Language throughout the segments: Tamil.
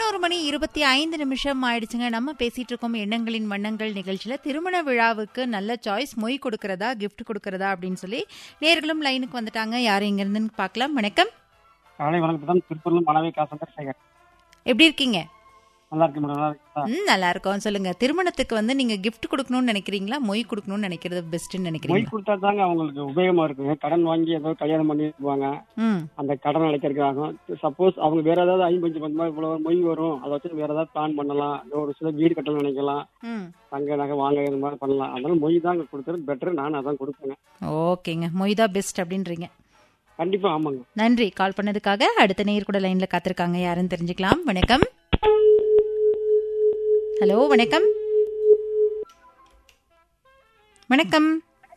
பதினோரு மணி இருபத்தி ஐந்து நிமிஷம் ஆயிடுச்சுங்க நம்ம பேசிட்டு இருக்கோம் எண்ணங்களின் வண்ணங்கள் நிகழ்ச்சியில திருமண விழாவுக்கு நல்ல சாய்ஸ் மொய் கொடுக்கறதா gift கொடுக்கறதா அப்படின்னு சொல்லி நேர்களும் லைனுக்கு வந்துட்டாங்க யாரும் இங்க இருந்துன்னு பார்க்கலாம் வணக்கம் காலை வணக்கம் தான் திருப்பூர்ல மனவே காசந்தர் சேகர் எப்படி இருக்கீங்க நல்லா இருக்கு மேடம் நல்லா இருக்கா ம் நல்லா இருக்கோம் சொல்லுங்க திருமணத்துக்கு வந்து நீங்க gift கொடுக்கணும்னு நினைக்கிறீங்களா மொய் கொடுக்கணும்னு நினைக்கிறது பெஸ்ட்னு மொய் நினைக்கிறீங்களா கொடுத்தா தாங்க அவங்களுக்கு உபயோகமா இருக்குங்க கடன் வாங்கி ஏதோ கல்யாணம் பண்ணி வைப்பாங்க ம் அந்த கடன் அடைக்கிறதுக்கு ஆகும் சப்போஸ் அவங்க வேற ஏதாவது ஐம்பஞ்சு பத்து மாதிரி இவ்வளவு மொய் வரும் அதை வச்சு வேற ஏதாவது பிளான் பண்ணலாம் இல்ல ஒரு சில வீடு கட்டணும்னு நினைக்கலாம் ம் தங்க நகை வாங்க இது மாதிரி பண்ணலாம் அதனால மொய் தாங்க கொடுக்கறது பெட்டர் நான் அதான் கொடுப்பேங்க ஓகேங்க மொய் தான் பெஸ்ட் அப்படின்றீங்க கண்டிப்பா ஆமாங்க நன்றி கால் பண்ணதுக்காக அடுத்த நேர் கூட லைன்ல காத்திருக்காங்க யாருன்னு தெரிஞ்சுக்கலாம் வணக்கம் ஹலோ வணக்கம் வணக்கம்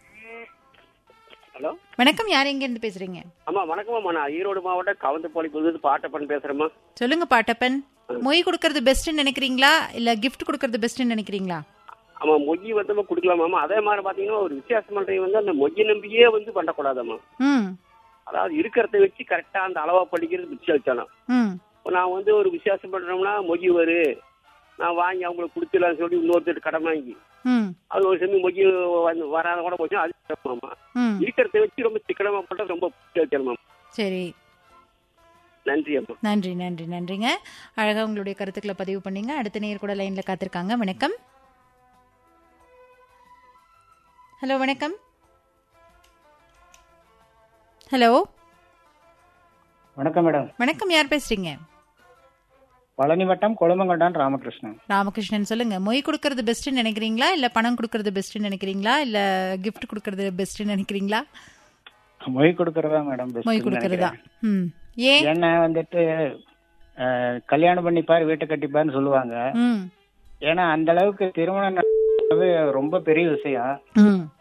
ஹலோ வணக்கம் யார் எங்க இருந்து பேசுறீங்க ஆமா வணக்கம்மா நான் ஈரோடு மாவட்டம் கவந்தப்பாளி புதுது பாட்டப்பன் பேசுறேம்மா சொல்லுங்க பாட்டப்பன் மொய் கொடுக்கறது பெஸ்ட்னு நினைக்கிறீங்களா இல்ல gift கொடுக்கறது பெஸ்ட்னு நினைக்கிறீங்களா ஆமா மொய் வந்து கொடுக்கலாமாம்மா அதே மாதிரி பாத்தீங்கன்னா ஒரு வித்தியாசம் பண்றது வந்து அந்த மொய்யை நம்பியே வந்து பண்ணக்கூடாதாம்மா ம் அதாவது இருக்கிறத வச்சு கரெக்டா அந்த அளவா படிக்கிறது மிச்சம் வச்சாலும் ம் இப்போ நான் வந்து ஒரு வித்தியாசம் பண்றோம்னா மொய் வரு நான் வாங்கி அவங்களுக்கு கொடுத்துடலாம்னு சொல்லி இன்னொருத்தர் கடன் வாங்கி ம் அது ஒரு சமயம் மொய் வந்து வராத கூட போச்சு அது சிரமம்மா. ம் இருக்கிறத வச்சு ரொம்ப சிக்கனமா பண்றது ரொம்ப பிடிச்ச வைக்கணுமா சரி நன்றி அம்மா நன்றி நன்றி நன்றிங்க அழகா உங்களுடைய கருத்துக்களை பதிவு பண்ணீங்க அடுத்த நேர் கூட லைன்ல காத்திருக்காங்க வணக்கம் ஹலோ வணக்கம் ஹலோ வணக்கம் மேடம் வணக்கம் யார் பேசுறீங்க பழனி வட்டம் கொழுமங்கொண்டான் ராமகிருஷ்ணன் ராமகிருஷ்ணன் சொல்லுங்க மொய் கொடுக்கறது பெஸ்ட்னு நினைக்கிறீங்களா இல்ல பணம் கொடுக்கறது பெஸ்ட்னு நினைக்கிறீங்களா இல்ல gift கொடுக்கறது பெஸ்ட்னு நினைக்கிறீங்களா மொய் கொடுக்கறதா மேடம் best மொய் ன்னு கொடுக்கறதா நினைக்கிறேன். ம் ஏன் ஏன்னா வந்துட்டு அஹ், கல்யாணம் பண்ணிப்பாரு வீட்டை கட்டிப்பாருன்னு சொல்லுவாங்க ம் ஏன்னா அந்த அளவுக்கு திருமணம் நடக்கிறது ரொம்ப பெரிய விஷயம் ம்